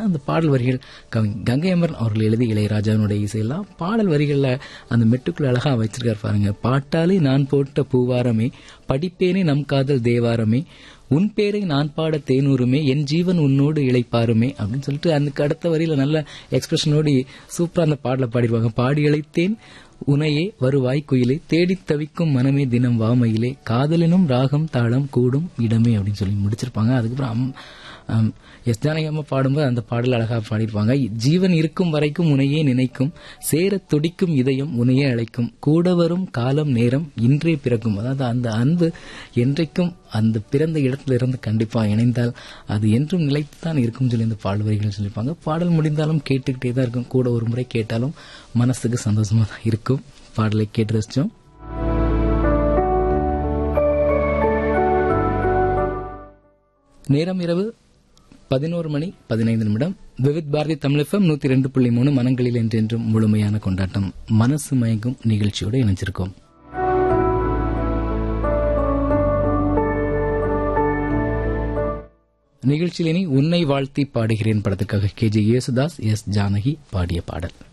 அந்த பாடல் வரிகள் கவி- கங்கை அமரன் அவர்கள் எழுதி இளையராஜாவினுடைய இசையெல்லாம் பாடல் வரிகள்ல அந்த மெட்டுக்குள்ள அழகா வச்சிருக்காரு பாருங்க பாட்டாலே நான் போட்ட பூவாரமே படிப்பேனே நம் காதல் தேவாரமே உன் பேரை நான் பாட தேனூருமே என் ஜீவன் உன்னோடு இளைப்பாருமே அப்படின்னு சொல்லிட்டு அதுக்கு அடுத்த வரியில நல்ல எக்ஸ்பிரஷனோடு சூப்பரா அந்த பாடல பாடிடுவாங்க பாடி இழைத்தேன் உனையே வருவாய் குயிலே தேடித் தவிக்கும் மனமே தினம் வாமையிலே காதலினும் ராகம் தாளம் கூடும் இடமே அப்படின்னு சொல்லி முடிச்சிருப்பாங்க அதுக்கப்புறம் அம்- ஆம், எஸ் ஜானகி அம்மா பாடும்போது அந்த பாடல் அழகா பாடியிருப்பாங்க ஜீவன் இருக்கும் வரைக்கும் உனையே நினைக்கும் சேரத் துடிக்கும் இதயம் உனையே அழைக்கும் கூட வரும் காலம் நேரம் இன்றே பிறக்கும் அதாவது அந்த அன்பு என்றைக்கும் அந்த பிறந்த இடத்துல இருந்து கண்டிப்பா இணைந்தால் அது என்றும் நிலைத்துதான் இருக்கும் சொல்லி இந்த பாடல் வரிகள் சொல்லியிருப்பாங்க பாடல் முடிந்தாலும் கேட்டுக்கிட்டே தான் இருக்கும் கூட ஒரு முறை கேட்டாலும் மனசுக்கு சந்தோஷமா தான் இருக்கும் பாடலை கேட்டு ரசிச்சோம் நேரம் இரவு பதினோரு மணி பதினைந்து நிமிடம் விவித் பாரதி தமிழகம் நூத்தி ரெண்டு புள்ளி மூணு மனங்களில் என்றென்றும் முழுமையான கொண்டாட்டம் மனசு மயங்கும் நிகழ்ச்சியோடு இணைஞ்சிருக்கோம் நிகழ்ச்சியில் இனி உன்னை வாழ்த்தி பாடுகிறேன் படத்துக்காக K J Yesudas S Janaki பாடிய பாடல்